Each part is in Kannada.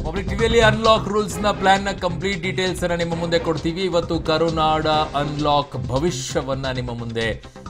ಪಬ್ಲಿಕ್ ಟಿವಿಯಲ್ಲಿ ಅನ್ಲಾಕ್ ರೂಲ್ಸ್ ನ ಪ್ಲಾನ್ ನ ಕಂಪ್ಲೀಟ್ ಡೀಟೇಲ್ಸ್ ಅನ್ನ ನಿಮ್ಮ ಮುಂದೆ ಕೊಡ್ತೀವಿ ಇವತ್ತು ಕರುನಾಡ ಅನ್ಲಾಕ್ ಭವಿಷ್ಯವನ್ನ ನಿಮ್ಮ ಮುಂದೆ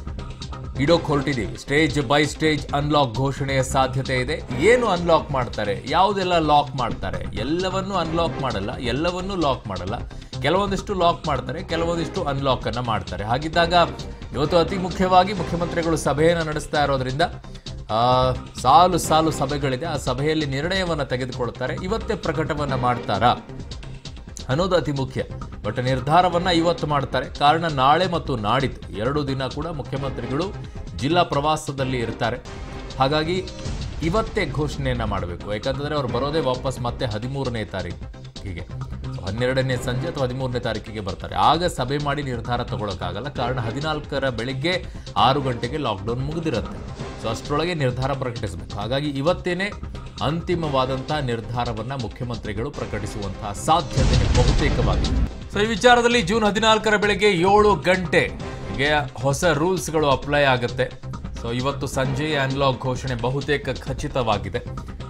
ಇಡೋಕ್ ಹೊರಟಿದ್ದೀವಿ ಸ್ಟೇಜ್ ಬೈ ಸ್ಟೇಜ್ ಅನ್ಲಾಕ್ ಘೋಷಣೆಯ ಸಾಧ್ಯತೆ ಇದೆ ಏನು ಅನ್ಲಾಕ್ ಮಾಡ್ತಾರೆ ಯಾವುದೆಲ್ಲ ಲಾಕ್ ಮಾಡ್ತಾರೆ ಎಲ್ಲವನ್ನೂ ಅನ್ಲಾಕ್ ಮಾಡಲ್ಲ ಎಲ್ಲವನ್ನೂ ಲಾಕ್ ಮಾಡಲ್ಲ ಕೆಲವೊಂದಿಷ್ಟು ಲಾಕ್ ಮಾಡ್ತಾರೆ ಕೆಲವೊಂದಿಷ್ಟು ಅನ್ಲಾಕ್ ಅನ್ನ ಮಾಡ್ತಾರೆ ಹಾಗಿದ್ದಾಗ ಇವತ್ತು ಅತಿ ಮುಖ್ಯವಾಗಿ ಮುಖ್ಯಮಂತ್ರಿಗಳು ಸಭೆಯನ್ನು ನಡೆಸ್ತಾ ಇರೋದ್ರಿಂದ ಆ, ಸಾಲು ಸಾಲು ಸಭೆಗಳಿದೆ ಆ ಸಭೆಯಲ್ಲಿ ನಿರ್ಣಯವನ್ನು ತೆಗೆದುಕೊಳ್ತಾರೆ ಇವತ್ತೇ ಪ್ರಕಟವನ್ನ ಮಾಡ್ತಾರಾ ಅನ್ನೋದು ಅತಿ ಮುಖ್ಯ ಬಟ್ ನಿರ್ಧಾರವನ್ನ ಇವತ್ತು ಮಾಡ್ತಾರೆ ಕಾರಣ ನಾಳೆ ಮತ್ತು ನಾಡಿದ್ದು ಎರಡು ದಿನ ಕೂಡ ಮುಖ್ಯಮಂತ್ರಿಗಳು ಜಿಲ್ಲಾ ಪ್ರವಾಸದಲ್ಲಿ ಇರ್ತಾರೆ ಹಾಗಾಗಿ ಇವತ್ತೇ ಘೋಷಣೆಯನ್ನ ಮಾಡಬೇಕು ಯಾಕಂತಂದ್ರೆ ಅವ್ರು ಬರೋದೇ ವಾಪಸ್ ಮತ್ತೆ ಹದಿಮೂರನೇ ತಾರೀಕಿಗೆ ಸೊ ಹನ್ನೆರಡನೇ ಸಂಜೆ ಅಥವಾ ಹದಿಮೂರನೇ ತಾರೀಕಿಗೆ ಬರ್ತಾರೆ ಆಗ ಸಭೆ ಮಾಡಿ ನಿರ್ಧಾರ ತಗೊಳಕ್ಕಾಗಲ್ಲ ಕಾರಣ ಹದಿನಾಲ್ಕರ ಬೆಳಿಗ್ಗೆ ಆರು ಗಂಟೆಗೆ ಲಾಕ್ಡೌನ್ ಮುಗಿದಿರುತ್ತೆ ಸೊ ಅಷ್ಟರೊಳಗೆ ನಿರ್ಧಾರ ಪ್ರಕಟಿಸಬೇಕು ಹಾಗಾಗಿ ಇವತ್ತೇನೆ ಅಂತಿಮವಾದಂತಹ ನಿರ್ಧಾರವನ್ನ ಮುಖ್ಯಮಂತ್ರಿಗಳು ಪ್ರಕಟಿಸುವಂತಹ ಸಾಧ್ಯತೆ ಬಹುತೇಕವಾಗಿದೆ ಸೊ ಈ ವಿಚಾರದಲ್ಲಿ ಜೂನ್ ಹದಿನಾಲ್ಕರ ಬೆಳಗ್ಗೆ ಏಳು ಗಂಟೆಗೆ ಹೊಸ ರೂಲ್ಸ್ಗಳು ಅಪ್ಲೈ ಆಗುತ್ತೆ ಸೊ ಇವತ್ತು ಸಂಜೆ ಅನ್ಲಾಕ್ ಘೋಷಣೆ ಬಹುತೇಕ ಖಚಿತವಾಗಿದೆ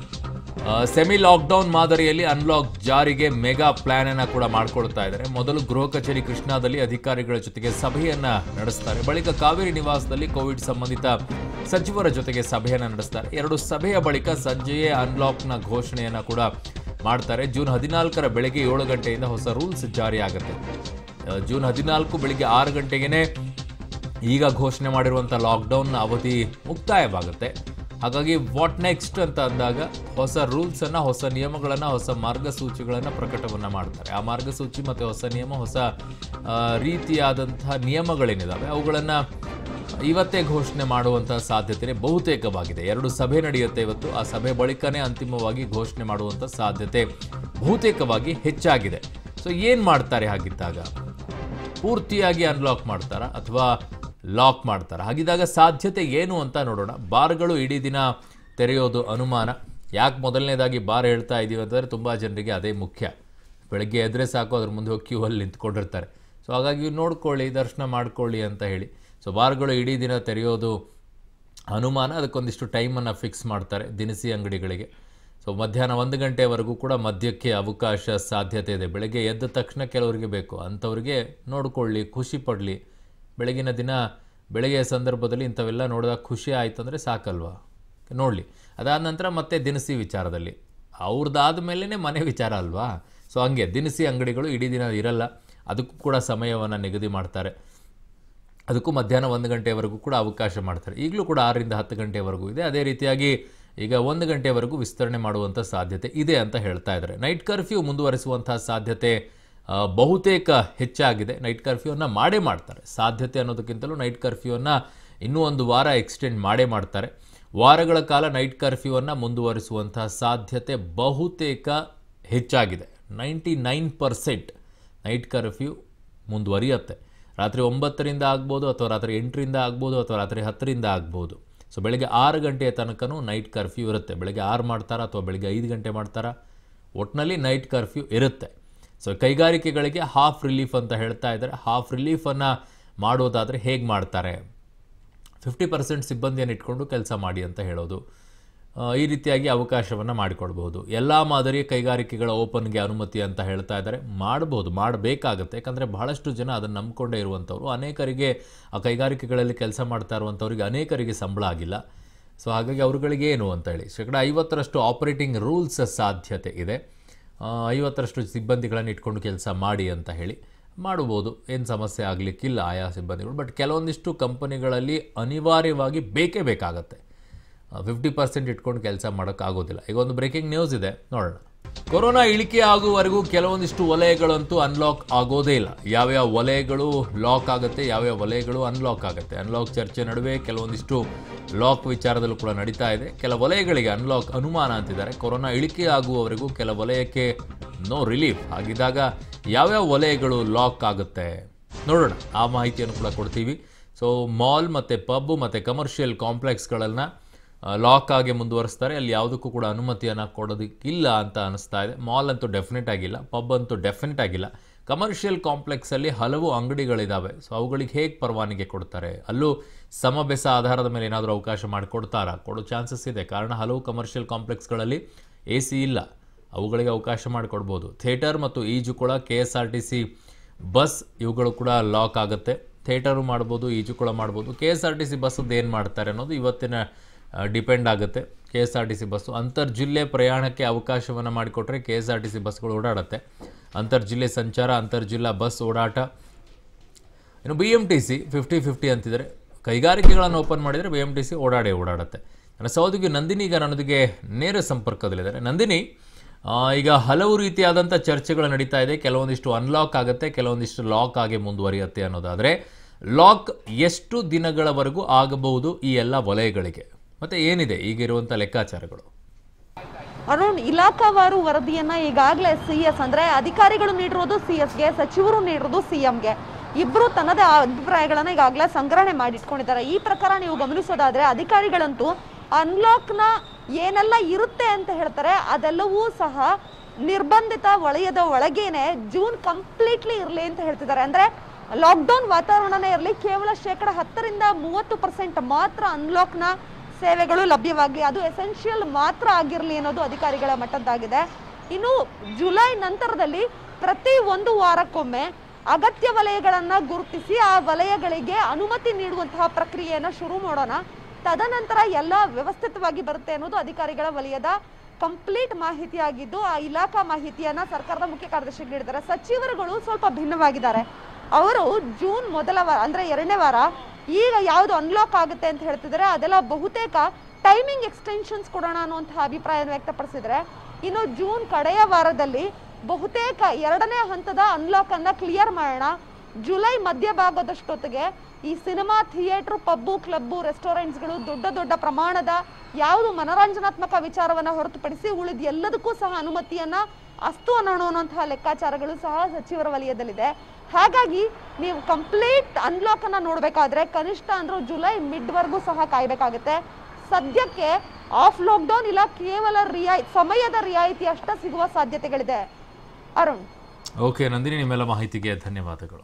ಸೆಮಿ ಲಾಕ್ಡೌನ್ ಮಾದರಿಯಲ್ಲಿ ಅನ್ಲಾಕ್ ಜಾರಿಗೆ ಮೆಗಾ ಪ್ಲಾನ್ ಅನ್ನ ಕೂಡ ಮಾಡ್ಕೊಳ್ತಾ ಇದ್ದಾರೆ ಮೊದಲು ಗೃಹ ಕಚೇರಿ ಕೃಷ್ಣಾದಲ್ಲಿ ಅಧಿಕಾರಿಗಳ ಜೊತೆಗೆ ಸಭೆಯನ್ನ ನಡೆಸ್ತಾರೆ ಬಳಿಕ ಕಾವೇರಿ ನಿವಾಸದಲ್ಲಿ ಕೋವಿಡ್ ಸಂಬಂಧಿತ ಸಚಿವರ ಜೊತೆಗೆ ಸಭೆಯನ್ನ ನಡೆಸ್ತಾರೆ ಎರಡು ಸಭೆಯ ಬಳಿಕ ಸಂಜೆಯೇ ಅನ್ಲಾಕ್ನ ಘೋಷಣೆಯನ್ನ ಕೂಡ ಮಾಡ್ತಾರೆ ಜೂನ್ ಹದಿನಾಲ್ಕರ ಬೆಳಗ್ಗೆ ಏಳು ಗಂಟೆಯಿಂದ ಹೊಸ ರೂಲ್ಸ್ ಜಾರಿ ಆಗುತ್ತೆ ಆ, ಜೂನ್ ಹದಿನಾಲ್ಕು ಬೆಳಿಗ್ಗೆ ಆರು ಗಂಟೆಗೆನೆ ಈಗ ಘೋಷಣೆ ಮಾಡಿರುವಂಥ ಲಾಕ್ಡೌನ್ನ ಅವಧಿ ಮುಕ್ತಾಯವಾಗುತ್ತೆ ಹಾಗಾಗಿ ವಾಟ್ ನೆಕ್ಸ್ಟ್ ಅಂತ ಅಂದಾಗ ಹೊಸ ರೂಲ್ಸ್ ಅನ್ನ ಹೊಸ ನಿಯಮಗಳನ್ನ ಹೊಸ ಮಾರ್ಗಸೂಚಿಗಳನ್ನ ಪ್ರಕಟವನ್ನ ಮಾಡ್ತಾರೆ ಆ ಮಾರ್ಗಸೂಚಿ ಮತ್ತೆ ಹೊಸ ನಿಯಮ ಹೊಸ ಆ, ರೀತಿಯಾದಂತಹ ನಿಯಮಗಳೇನಿದಾವೆ ಅವುಗಳನ್ನ ಇವತ್ತೇ ಘೋಷಣೆ ಮಾಡುವಂತಹ ಸಾಧ್ಯತೆ ಬಹುತೇಕವಾಗಿದೆ ಎರಡು ಸಭೆ ನಡೆಯುತ್ತೆ ಇವತ್ತು ಆ ಸಭೆ ಬಳಿಕನೇ ಅಂತಿಮವಾಗಿ ಘೋಷಣೆ ಮಾಡುವಂಥ ಸಾಧ್ಯತೆ ಬಹುತೇಕವಾಗಿ ಹೆಚ್ಚಾಗಿದೆ ಸೊ ಏನು ಮಾಡ್ತಾರೆ ಹಾಗಿದ್ದಾಗ ಪೂರ್ತಿಯಾಗಿ ಅನ್ಲಾಕ್ ಮಾಡ್ತಾರಾ ಅಥವಾ ಲಾಕ್ ಮಾಡ್ತಾರಾ ಹಾಗಿದ್ದಾಗ ಸಾಧ್ಯತೆ ಏನು ಅಂತ ನೋಡೋಣ ಬಾರ್ಗಳು ಇಡೀ ದಿನ ತೆರೆಯೋದು ಅನುಮಾನ ಯಾಕೆ ಮೊದಲನೇದಾಗಿ ಬಾರ್ ಹೇಳ್ತಾ ಇದ್ದೀವಿ ಅಂತಂದರೆ ತುಂಬ ಜನರಿಗೆ ಅದೇ ಮುಖ್ಯ ಬೆಳಗ್ಗೆ ಎದ್ರೆ ಸಾಕು ಅದ್ರ ಮುಂದೆ ಹೋಗಿ ಕ್ಯೂ ಅಲ್ಲಿ ನಿಂತ್ಕೊಂಡಿರ್ತಾರೆ ಸೊ ಹಾಗಾಗಿ ನೋಡ್ಕೊಳ್ಳಿ ದರ್ಶನ ಮಾಡ್ಕೊಳ್ಳಿ ಅಂತ ಹೇಳಿ ಸೊ ಬಾರ್ಗಳು ಇಡೀ ದಿನ ತೆರೆಯೋದು ಅನುಮಾನ ಅದಕ್ಕೊಂದಿಷ್ಟು ಟೈಮನ್ನು ಫಿಕ್ಸ್ ಮಾಡ್ತಾರೆ ದಿನಸಿ ಅಂಗಡಿಗಳಿಗೆ ಸೊ ಮಧ್ಯಾಹ್ನ ಒಂದು ಗಂಟೆವರೆಗೂ ಕೂಡ ಮದ್ಯಕ್ಕೆ ಅವಕಾಶ ಸಾಧ್ಯತೆ ಇದೆ ಬೆಳಗ್ಗೆ ಎದ್ದ ತಕ್ಷಣ ಕೆಲವರಿಗೆ ಬೇಕು ಅಂಥವ್ರಿಗೆ ನೋಡ್ಕೊಳ್ಳಿ ಖುಷಿ ಪಡಲಿ ಬೆಳಗಿನ ದಿನ ಬೆಳಗ್ಗೆಯ ಸಂದರ್ಭದಲ್ಲಿ ಇಂಥವೆಲ್ಲ ನೋಡಿದಾಗ ಖುಷಿ ಆಯ್ತು ಅಂದರೆ ಸಾಕಲ್ವಾ ನೋಡಲಿ ಅದಾದ ನಂತರ ಮತ್ತೆ ದಿನಸಿ ವಿಚಾರದಲ್ಲಿ ಅವ್ರದ್ದಾದ ಮೇಲೇ ಮನೆ ವಿಚಾರ ಅಲ್ವಾ ಸೊ ಹಂಗೆ ದಿನಸಿ ಅಂಗಡಿಗಳು ಇಡೀ ದಿನ ಇರಲ್ಲ ಅದಕ್ಕೂ ಕೂಡ ಸಮಯವನ್ನು ನಿಗದಿ ಮಾಡ್ತಾರೆ ಅದಕ್ಕೂ ಮಧ್ಯಾಹ್ನ ಒಂದು ಗಂಟೆವರೆಗೂ ಕೂಡ ಅವಕಾಶ ಮಾಡ್ತಾರೆ ಈಗಲೂ ಕೂಡ ಆರರಿಂದ ಹತ್ತು ಗಂಟೆವರೆಗೂ ಇದೆ ಅದೇ ರೀತಿಯಾಗಿ ಈಗ ಒಂದು ಗಂಟೆವರೆಗೂ ವಿಸ್ತರಣೆ ಮಾಡುವಂಥ ಸಾಧ್ಯತೆ ಇದೆ ಅಂತ ಹೇಳ್ತಾ ಇದ್ದಾರೆ ನೈಟ್ ಕರ್ಫ್ಯೂ ಮುಂದುವರಿಸುವಂಥ ಸಾಧ್ಯತೆ ಆ, ಬಹುತೇಕ ಹೆಚ್ಚಾಗಿದೆ ನೈಟ್ ಕರ್ಫ್ಯೂವನ್ನು ಮಾಡೇ ಮಾಡ್ತಾರೆ ಸಾಧ್ಯತೆ ಅನ್ನೋದಕ್ಕಿಂತಲೂ ನೈಟ್ ಕರ್ಫ್ಯೂವನ್ನು ಇನ್ನೂ ಒಂದು ವಾರ ಎಕ್ಸ್ಟೆಂಡ್ ಮಾಡೇ ಮಾಡ್ತಾರೆ ವಾರಗಳ ಕಾಲ ನೈಟ್ ಕರ್ಫ್ಯೂವನ್ನು ಮುಂದುವರಿಸುವಂಥ ಸಾಧ್ಯತೆ ಬಹುತೇಕ ಹೆಚ್ಚಾಗಿದೆ ninety nine percent night curfew ಮುಂದುವರಿಯುತ್ತೆ ರಾತ್ರಿ ಒಂಬತ್ತರಿಂದ ಆಗ್ಬೋದು ಅಥವಾ ರಾತ್ರಿ ಎಂಟರಿಂದ ಆಗ್ಬೋದು ಅಥವಾ ರಾತ್ರಿ ಹತ್ತರಿಂದ ಆಗ್ಬೋದು ಸೊ ಬೆಳಗ್ಗೆ ಆರು ಗಂಟೆಯ ತನಕನೂ ನೈಟ್ ಕರ್ಫ್ಯೂ ಇರುತ್ತೆ ಬೆಳಗ್ಗೆ ಆರು ಮಾಡ್ತಾರಾ ಅಥವಾ ಬೆಳಗ್ಗೆ ಐದು ಗಂಟೆ ಮಾಡ್ತಾರಾ ಒಟ್ಟಿನಲ್ಲಿ ನೈಟ್ ಕರ್ಫ್ಯೂ ಇರುತ್ತೆ ಸೊ ಕೈಗಾರಿಕೆಗಳಿಗೆ ಹಾಫ್ ರಿಲೀಫ್ ಅಂತ ಹೇಳ್ತಾ ಇದ್ದಾರೆ ಹಾಫ್ ರಿಲೀಫನ್ನು ಮಾಡೋದಾದರೆ ಹೇಗೆ ಮಾಡ್ತಾರೆ ಫಿಫ್ಟಿ ಪರ್ಸೆಂಟ್ ಸಿಬ್ಬಂದಿಯನ್ನು ಇಟ್ಕೊಂಡು ಕೆಲಸ ಮಾಡಿ ಅಂತ ಹೇಳೋದು ಆ, ಈ ರೀತಿಯಾಗಿ ಅವಕಾಶವನ್ನು ಮಾಡಿಕೊಡ್ಬೋದು ಎಲ್ಲ ಮಾದರಿಯ ಕೈಗಾರಿಕೆಗಳ ಓಪನ್ಗೆ ಅನುಮತಿ ಅಂತ ಹೇಳ್ತಾ ಇದ್ದಾರೆ ಮಾಡ್ಬೋದು ಮಾಡಬೇಕಾಗತ್ತೆ ಯಾಕಂದರೆ ಬಹಳಷ್ಟು ಜನ ಅದನ್ನು ನಂಬ್ಕೊಂಡೇ ಇರುವಂಥವ್ರು ಅನೇಕರಿಗೆ ಆ ಕೈಗಾರಿಕೆಗಳಲ್ಲಿ ಕೆಲಸ ಮಾಡ್ತಾ ಇರುವಂಥವ್ರಿಗೆ ಅನೇಕರಿಗೆ ಸಂಬಳ ಆಗಿಲ್ಲ ಸೊ ಹಾಗಾಗಿ ಅವ್ರುಗಳಿಗೆ ಏನು ಅಂತ ಹೇಳಿ ಶೇಕಡ ಐವತ್ತರಷ್ಟು ಆಪರೇಟಿಂಗ್ ರೂಲ್ಸ್ ಸಾಧ್ಯತೆ ಇದೆ ಆ, ಐವತ್ತರಷ್ಟು ಸಿಬ್ಬಂದಿಗಳನ್ನು ಇಟ್ಕೊಂಡು ಕೆಲಸ ಮಾಡಿ ಅಂತ ಹೇಳಿ ಮಾಡ್ಬೋದು ಏನು ಸಮಸ್ಯೆ ಆಗಲಿಕ್ಕಿಲ್ಲ ಆಯಾ ಸಿಬ್ಬಂದಿಗಳು ಬಟ್ ಕೆಲವೊಂದಿಷ್ಟು ಕಂಪನಿಗಳಲ್ಲಿ ಅನಿವಾರ್ಯವಾಗಿ ಬೇಕೇ ಬೇಕಾಗತ್ತೆ ಫಿಫ್ಟಿ ಪರ್ಸೆಂಟ್ ಇಟ್ಕೊಂಡು ಕೆಲಸ ಮಾಡೋಕ್ಕಾಗೋದಿಲ್ಲ ಈಗ ಒಂದು ಬ್ರೇಕಿಂಗ್ ನ್ಯೂಸ್ ಇದೆ ನೋಡೋಣ ಕೊರೋನಾ ಇಳಿಕೆ ಆಗುವವರೆಗೂ ಕೆಲವೊಂದಿಷ್ಟು ವಲಯಗಳಂತೂ ಅನ್ಲಾಕ್ ಆಗೋದೇ ಇಲ್ಲ ಯಾವ್ಯಾವ ವಲಯಗಳು ಲಾಕ್ ಆಗುತ್ತೆ ಯಾವ್ಯಾವ ವಲಯಗಳು ಅನ್ಲಾಕ್ ಆಗುತ್ತೆ ಅನ್ಲಾಕ್ ಚರ್ಚೆ ನಡುವೆ ಕೆಲವೊಂದಿಷ್ಟು ಲಾಕ್ ವಿಚಾರದಲ್ಲೂ ಕೂಡ ನಡೀತಾ ಇದೆ ಕೆಲ ವಲಯಗಳಿಗೆ ಅನ್ಲಾಕ್ ಅನುಮಾನ ಅಂತಿದ್ದಾರೆ ಕೊರೋನಾ ಇಳಿಕೆ ಆಗುವವರೆಗೂ ಕೆಲ ವಲಯಕ್ಕೆ ನೋ ರಿಲೀಫ್ ಹಾಗಿದ್ದಾಗ ಯಾವ್ಯಾವ ವಲಯಗಳು ಲಾಕ್ ಆಗುತ್ತೆ ನೋಡೋಣ ಆ ಮಾಹಿತಿಯನ್ನು ಕೂಡ ಕೊಡ್ತೀವಿ ಸೊ ಮಾಲ್ ಮತ್ತು ಪಬ್ ಮತ್ತು ಕಮರ್ಷಿಯಲ್ ಕಾಂಪ್ಲೆಕ್ಸ್ಗಳನ್ನು ಲಾಕ್ ಆಗಿ ಮುಂದುವರಿಸ್ತಾರೆ ಅಲ್ಲಿ ಯಾವುದಕ್ಕೂ ಕೂಡ ಅನುಮತಿಯನ್ನು ಕೊಡೋದಕ್ಕಿಲ್ಲ ಅಂತ ಅನಿಸ್ತಾ ಇದೆ ಮಾಲ್ ಅಂತೂ ಡೆಫಿನೆಟ್ ಆಗಿಲ್ಲ ಪಬ್ ಅಂತೂ ಡೆಫಿನೆಟ್ ಆಗಿಲ್ಲ ಕಮರ್ಷಿಯಲ್ ಕಾಂಪ್ಲೆಕ್ಸಲ್ಲಿ ಹಲವು ಅಂಗಡಿಗಳಿದ್ದಾವೆ ಸೊ ಅವುಗಳಿಗೆ ಹೇಗೆ ಪರವಾನಗಿ ಕೊಡ್ತಾರೆ ಅಲ್ಲೂ ಸಮಬೆಸ ಆಧಾರದ ಮೇಲೆ ಏನಾದರೂ ಅವಕಾಶ ಮಾಡಿಕೊಡ್ತಾರಾ ಕೊಡೋ ಚಾನ್ಸಸ್ ಇದೆ ಕಾರಣ ಹಲವು ಕಮರ್ಷಿಯಲ್ ಕಾಂಪ್ಲೆಕ್ಸ್ಗಳಲ್ಲಿ ಎ ಸಿ ಇಲ್ಲ ಅವುಗಳಿಗೆ ಅವಕಾಶ ಮಾಡಿಕೊಡ್ಬೋದು ಥಿಯೇಟರ್ ಮತ್ತು ಈಜುಕೊಳ K S R T C bus ಇವುಗಳು ಕೂಡ ಲಾಕ್ ಆಗುತ್ತೆ ಥಿಯೇಟರು ಮಾಡ್ಬೋದು ಈಜುಕೊಳ ಮಾಡ್ಬೋದು K S R T C ಬಸ್ಸದ್ದು ಏನು ಮಾಡ್ತಾರೆ ಅನ್ನೋದು ಇವತ್ತಿನ ಡಿಪೆಂಡ್ ಆಗುತ್ತೆ K S R T C bus ಅಂತರ್ಜಿಲ್ಲೆ ಪ್ರಯಾಣಕ್ಕೆ ಅವಕಾಶವನ್ನು ಮಾಡಿಕೊಟ್ರೆ K S R T C ಬಸ್ಗಳು ಓಡಾಡುತ್ತೆ ಅಂತರ್ಜಿಲ್ಲೆ ಸಂಚಾರ ಅಂತರ್ಜಿಲ್ಲಾ ಬಸ್ ಓಡಾಟ ಇನ್ನು B M T C fifty fifty ಅಂತಿದ್ದಾರೆ ಕೈಗಾರಿಕೆಗಳನ್ನು ಓಪನ್ ಮಾಡಿದರೆ ಬಿ ಎಮ್ ಟಿ ಸಿ ಓಡಾಡೇ ಓಡಾಡುತ್ತೆ ನನ್ನ ಸಹೋದರಿ ನಂದಿನಿ ಈಗ ನನ್ನೊಂದಿಗೆ ನೇರ ಸಂಪರ್ಕದಲ್ಲಿದ್ದಾರೆ ನಂದಿನಿ ಆ, ಈಗ ಹಲವು ರೀತಿಯಾದಂಥ ಚರ್ಚೆಗಳು ನಡೀತಾ ಇದೆ ಕೆಲವೊಂದಿಷ್ಟು ಅನ್ಲಾಕ್ ಆಗುತ್ತೆ ಕೆಲವೊಂದಿಷ್ಟು ಲಾಕ್ ಆಗಿ ಮುಂದುವರಿಯುತ್ತೆ ಅನ್ನೋದಾದರೆ ಲಾಕ್ ಎಷ್ಟು ದಿನಗಳವರೆಗೂ ಆಗಬಹುದು ಈ ಎಲ್ಲ ವಲಯಗಳಿಗೆ ಮತ್ತೆ ಏನಿದೆ ಈಗಿರುವಂಥ ಲೆಕ್ಕಾಚಾರಗಳು ಅರುಣ್ ಇಲಾಖಾವಾರು ವರದಿಯನ್ನ ಈಗಾಗಲೇ ಸಿಎಸ್ ಅಂದ್ರೆ ಅಧಿಕಾರಿಗಳು ನೀಡಿರೋದು ಸಿಎಸ್ಗೆ ಸಚಿವರು ನೀಡಿರೋದು ಸಿಎಂಗೆ ಇಬ್ರು ತನ್ನದೇ ಅಭಿಪ್ರಾಯಗಳನ್ನ ಈಗಾಗಲೇ ಸಂಗ್ರಹಣೆ ಮಾಡಿಟ್ಕೊಂಡಿದ್ದಾರೆ ಈ ಪ್ರಕಾರ ನೀವು ಗಮನಿಸೋದಾದ್ರೆ ಅಧಿಕಾರಿಗಳಂತೂ ಅನ್ಲಾಕ್ ನ ಏನೆಲ್ಲ ಇರುತ್ತೆ ಅಂತ ಹೇಳ್ತಾರೆ ಅದೆಲ್ಲವೂ ಸಹ ನಿರ್ಬಂಧಿತ ವಲಯದ ಒಳಗೇನೆ ಜೂನ್ ಕಂಪ್ಲೀಟ್ಲಿ ಇರಲಿ ಅಂತ ಹೇಳ್ತಿದ್ದಾರೆ ಅಂದ್ರೆ ಲಾಕ್ಡೌನ್ ವಾತಾವರಣನೇ ಇರಲಿ ಕೇವಲ ಶೇಕಡ ಹತ್ತರಿಂದ ಮೂವತ್ತು ಪರ್ಸೆಂಟ್ ಮಾತ್ರ ಅನ್ಲಾಕ್ನ ಸೇವೆಗಳು ಲಭ್ಯವಾಗಿ ಅದು ಎಸೆನ್ಷಿಯಲ್ ಮಾತ್ರ ಆಗಿರಲಿ ಅನ್ನೋದು ಅಧಿಕಾರಿಗಳ ಮಟ್ಟದ್ದಾಗಿದೆ ಇನ್ನು ಜುಲೈ ನಂತರದಲ್ಲಿ ಪ್ರತಿ ಒಂದು ವಾರಕ್ಕೊಮ್ಮೆ ಅಗತ್ಯ ವಲಯಗಳನ್ನ ಗುರುತಿಸಿ ಆ ವಲಯಗಳಿಗೆ ಅನುಮತಿ ನೀಡುವಂತಹ ಪ್ರಕ್ರಿಯೆಯನ್ನು ಶುರು ಮಾಡೋಣ ತದನಂತರ ಎಲ್ಲ ವ್ಯವಸ್ಥಿತವಾಗಿ ಬರುತ್ತೆ ಅನ್ನೋದು ಅಧಿಕಾರಿಗಳ ವಲಯದ ಕಂಪ್ಲೀಟ್ ಮಾಹಿತಿ ಆಗಿದ್ದು ಆ ಇಲಾಖಾ ಮಾಹಿತಿಯನ್ನ ಸರ್ಕಾರದ ಮುಖ್ಯ ಕಾರ್ಯದರ್ಶಿಗೆ ನೀಡಿದ್ದಾರೆ ಸಚಿವರುಗಳು ಸ್ವಲ್ಪ ಭಿನ್ನವಾಗಿದ್ದಾರೆ ಅವರು ಜೂನ್ ಮೊದಲ ವಾರ ಅಂದ್ರೆ ಎರಡನೇ ವಾರ ಈಗ ಯಾವುದು ಅನ್ಲಾಕ್ ಆಗುತ್ತೆ ಅಂತ ಹೇಳ್ತಿದ್ದಾರೆ ಅದೆಲ್ಲ ಬಹುತೇಕ ಟೈಮಿಂಗ್ ಎಕ್ಸ್ಟೆನ್ಷನ್ಸ್ ಕೊಡೋಣ ಅನ್ನುವಂತಹ ಅಭಿಪ್ರಾಯ ವ್ಯಕ್ತಪಡಿಸಿದ್ರೆ ಇನ್ನು ಜೂನ್ ಕಡೆಯ ವಾರದಲ್ಲಿ ಬಹುತೇಕ ಎರಡನೇ ಹಂತದ ಅನ್ಲಾಕ್ ಅನ್ನ ಕ್ಲಿಯರ್ ಮಾಡೋಣ ಜುಲೈ ಮಧ್ಯಭಾಗದಷ್ಟೊತ್ತಿಗೆ ಈ ಸಿನಿಮಾ ಥಿಯೇಟರ್ ಪಬ್ಬು ಕ್ಲಬ್ಬು ರೆಸ್ಟೋರೆಂಟ್ಸ್ಗಳು ದೊಡ್ಡ ದೊಡ್ಡ ಪ್ರಮಾಣದ ಯಾವುದು ಮನರಂಜನಾತ್ಮಕ ವಿಚಾರವನ್ನ ಹೊರತುಪಡಿಸಿ ಉಳಿದ ಎಲ್ಲದಕ್ಕೂ ಸಹ ಅನುಮತಿಯನ್ನ ಅಸ್ತು ಅನ್ನೋಣ ಅನ್ನುವಂತಹ ಲೆಕ್ಕಾಚಾರಗಳು ಸಹ ಸಚಿವರ ವಲಯದಲ್ಲಿದೆ ಹಾಗಾಗಿ ನೀವು ಕಂಪ್ಲೀಟ್ ಅನ್ಲಾಕ್ ಅನ್ನ ನೋಡ್ಬೇಕಾದ್ರೆ ಕನಿಷ್ಠ ಅಂದ್ರೂ ಜುಲೈ ಮಿಡ್ ವರ್ಗೂ ಸಹ ಕಾಯ್ಬೇಕಾಗುತ್ತೆ ಸದ್ಯಕ್ಕೆ ಆಫ್ ಲಾಕ್ಡೌನ್ ಇಲ್ಲ ಕೇವಲ ರಿಯಾಯಿ ಸಮಯದ ರಿಯಾಯಿತಿ ಅಷ್ಟ ಸಿಗುವ ಸಾಧ್ಯತೆಗಳಿದೆ ಅರುಣ್ ಓಕೆ ನಂದಿನಿ ನಿಮ್ಮೆಲ್ಲ ಮಾಹಿತಿಗೆ ಧನ್ಯವಾದಗಳು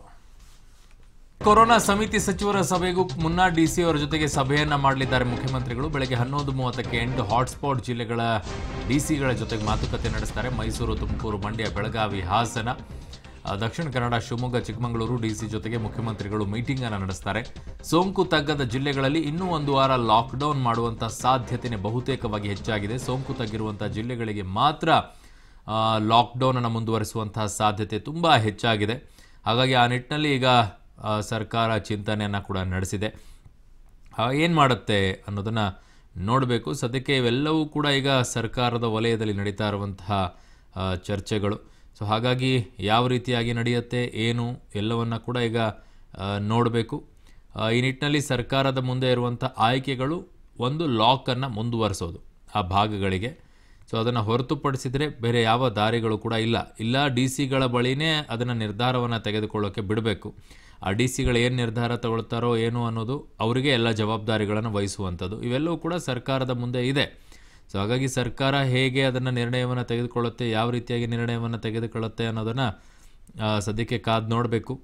ಕೊರೋನಾ ಸಮಿತಿ ಸಚಿವರ ಸಭೆಗೂ ಮುನ್ನ ಡಿಸಿ ಅವರ ಜೊತೆಗೆ ಸಭೆಯನ್ನ ಮಾಡಲಿದ್ದಾರೆ ಮುಖ್ಯಮಂತ್ರಿಗಳು ಬೆಳಗ್ಗೆ ಹನ್ನೊಂದು ಮೂವತ್ತಕ್ಕೆ ಎಂಟು ಹಾಟ್ಸ್ಪಾಟ್ ಜಿಲ್ಲೆಗಳ ಡಿಸಿಗಳ ಜೊತೆಗೆ ಮಾತುಕತೆ ನಡೆಸ್ತಾರೆ ಮೈಸೂರು ತುಮಕೂರು ಮಂಡ್ಯ ಬೆಳಗಾವಿ ಹಾಸನ ಆ, ದಕ್ಷಿಣ ಕನ್ನಡ ಶಿವಮೊಗ್ಗ ಚಿಕ್ಕಮಗಳೂರು ಡಿಸಿ ಜೊತೆಗೆ ಮುಖ್ಯಮಂತ್ರಿಗಳು ಮೀಟಿಂಗ್ ಅನ್ನು ನಡೆಸ್ತಾರೆ ಸೋಂಕು ತಗ್ಗದ ಜಿಲ್ಲೆಗಳಲ್ಲಿ ಇನ್ನೂ ಒಂದು ವಾರ ಲಾಕ್ಡೌನ್ ಮಾಡುವಂತ ಸಾಧ್ಯತೆನೇ ಬಹುತೇಕವಾಗಿ ಹೆಚ್ಚಾಗಿದೆ ಸೋಂಕು ತಗ್ಗಿರುವಂತಹ ಜಿಲ್ಲೆಗಳಿಗೆ ಮಾತ್ರ ಆ, ಲಾಕ್ಡೌನ್ ಅನ್ನು ಮುಂದುವರಿಸುವಂತಹ ಸಾಧ್ಯತೆ ತುಂಬ ಹೆಚ್ಚಾಗಿದೆ ಹಾಗಾಗಿ ಆ ನಿಟ್ಟಿನಲ್ಲಿ ಈಗ ಆ, ಸರ್ಕಾರ ಚಿಂತನೆಯನ್ನು ಕೂಡ ನಡೆಸಿದೆ ಏನು ಮಾಡುತ್ತೆ ಅನ್ನೋದನ್ನು ನೋಡಬೇಕು ಸದ್ಯಕ್ಕೆ ಇವೆಲ್ಲವೂ ಕೂಡ ಈಗ ಸರ್ಕಾರದ ವಲಯದಲ್ಲಿ ನಡೀತಾ ಇರುವಂತಹ ಆ, ಚರ್ಚೆಗಳು ಸೊ ಹಾಗಾಗಿ ಯಾವ ರೀತಿಯಾಗಿ ನಡೆಯುತ್ತೆ ಏನು ಎಲ್ಲವನ್ನ ಕೂಡ ಈಗ ನೋಡಬೇಕು ಈ ನಿಟ್ಟಿನಲ್ಲಿ ಸರ್ಕಾರದ ಮುಂದೆ ಇರುವಂಥ ಆಯ್ಕೆಗಳು ಒಂದು ಲಾಕನ್ನು ಮುಂದುವರಿಸೋದು ಆ ಭಾಗಗಳಿಗೆ ಸೊ ಅದನ್ನು ಹೊರತುಪಡಿಸಿದರೆ ಬೇರೆ ಯಾವ ದಾರಿಗಳು ಕೂಡ ಇಲ್ಲ ಇಲ್ಲ ಡಿ ಸಿಗಳ ಬಳಿನೇ ಅದನ್ನು ನಿರ್ಧಾರವನ್ನು ತೆಗೆದುಕೊಳ್ಳೋಕ್ಕೆ ಬಿಡಬೇಕು ಆ ಡಿ ಸಿಗಳು ಏನು ನಿರ್ಧಾರ ತಗೊಳ್ತಾರೋ ಏನು ಅನ್ನೋದು ಅವರಿಗೆ ಎಲ್ಲ ಜವಾಬ್ದಾರಿಗಳನ್ನು ವಹಿಸುವಂಥದ್ದು ಇವೆಲ್ಲವೂ ಕೂಡ ಸರ್ಕಾರದ ಮುಂದೆ ಇದೆ ಸೊ ಹಾಗಾಗಿ ಸರ್ಕಾರ ಹೇಗೆ ಅದನ್ನು ನಿರ್ಣಯವನ್ನು ತೆಗೆದುಕೊಳ್ಳುತ್ತೆ ಯಾವ ರೀತಿಯಾಗಿ ನಿರ್ಣಯವನ್ನು ತೆಗೆದುಕೊಳ್ಳುತ್ತೆ ಅನ್ನೋದನ್ನು ಆ, ಸದ್ಯಕ್ಕೆ ಕಾದು ನೋಡಬೇಕು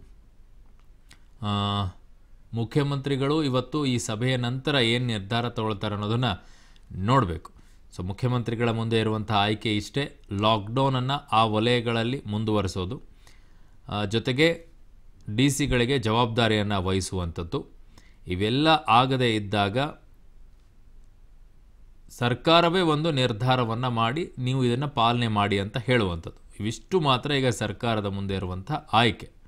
ಆ, ಮುಖ್ಯಮಂತ್ರಿಗಳು ಇವತ್ತು ಈ ಸಭೆಯ ನಂತರ ಏನು ನಿರ್ಧಾರ ತಗೊಳ್ತಾರೆ ಅನ್ನೋದನ್ನು ನೋಡಬೇಕು ಸೊ ಮುಖ್ಯಮಂತ್ರಿಗಳ ಮುಂದೆ ಇರುವಂಥ ಆಯ್ಕೆ ಇಷ್ಟೇ ಲಾಕ್ಡೌನನ್ನು ಆ ವಲಯಗಳಲ್ಲಿ ಮುಂದುವರಿಸೋದು ಆ, ಜೊತೆಗೆ ಡಿ ಸಿಗಳಿಗೆ ಜವಾಬ್ದಾರಿಯನ್ನು ವಹಿಸುವಂಥದ್ದು ಇವೆಲ್ಲ ಆಗದೇ ಇದ್ದಾಗ ಸರ್ಕಾರವೇ ಒಂದು ನಿರ್ಧಾರವನ್ನು ಮಾಡಿ ನೀವು ಇದನ್ನು ಪಾಲನೆ ಮಾಡಿ ಅಂತ ಹೇಳುವಂಥದ್ದು ಇವಿಷ್ಟು ಮಾತ್ರ ಈಗ ಸರ್ಕಾರದ ಮುಂದೆ ಇರುವಂಥ ಆಯ್ಕೆ